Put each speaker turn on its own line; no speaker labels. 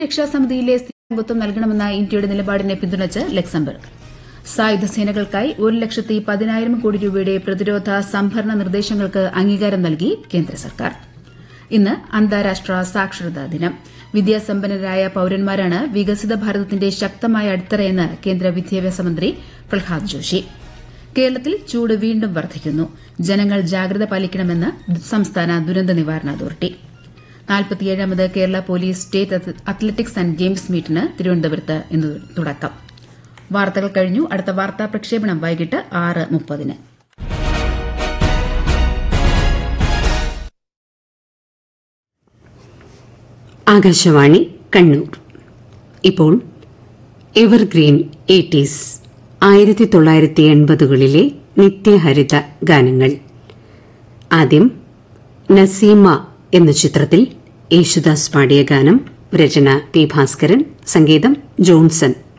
രക്ഷാസമിതിയിലെ സ്ഥിരാംഗത്വം നൽകണമെന്ന ഇന്ത്യയുടെ നിലപാടിനെ പിന്തുണച്ച് ലക്സംബർഗ് സായുധ സേനകൾക്കായി ഒരു ലക്ഷത്തി പതിനായിരം കോടി രൂപയുടെ പ്രതിരോധ സംഭരണ നിർദ്ദേശങ്ങൾക്ക് അംഗീകാരം നൽകി കേന്ദ്ര സർക്കാർ ഇന്ന് അന്താരാഷ്ട്ര സാക്ഷരതാ ദിനം വിദ്യാസമ്പന്നരായ പൌരന്മാരാണ് വികസിത ഭാരതത്തിന്റെ ശക്തമായ അടിത്തറയെന്ന് കേന്ദ്ര വിദ്യാഭ്യാസ മന്ത്രി പ്രഹ്ലാദ് ജോഷി കേരളത്തിൽ ചൂട് വീണ്ടും വർദ്ധിക്കുന്നു ജനങ്ങൾ ജാഗ്രത പാലിക്കണമെന്ന് സംസ്ഥാന ദുരന്ത നിവാരണ അതോറിറ്റി നാൽപ്പത്തിയേഴാമത് Kerala police state athletics and games മീറ്റിന് തിരുവനന്തപുരത്ത് ഇന്ന് തുടക്കം വാർത്തകൾ കഴിഞ്ഞു അടുത്ത വാർത്താ പ്രക്ഷേപണം വൈകിട്ട് ആറ് മുപ്പതിന്
ആകാശവാണി കണ്ണൂർ ഇപ്പോൾ എവർഗ്രീൻ എയ്റ്റീസ് ആയിരത്തി തൊള്ളായിരത്തി എൺപതുകളിലെ നിത്യഹരിത ഗാനങ്ങൾ ആദ്യം നസീമ എന്ന ചിത്രത്തിൽ യേശുദാസ് പാടിയ ഗാനം രചന പി ഭാസ്കരൻ സംഗീതം ജോൺസൺ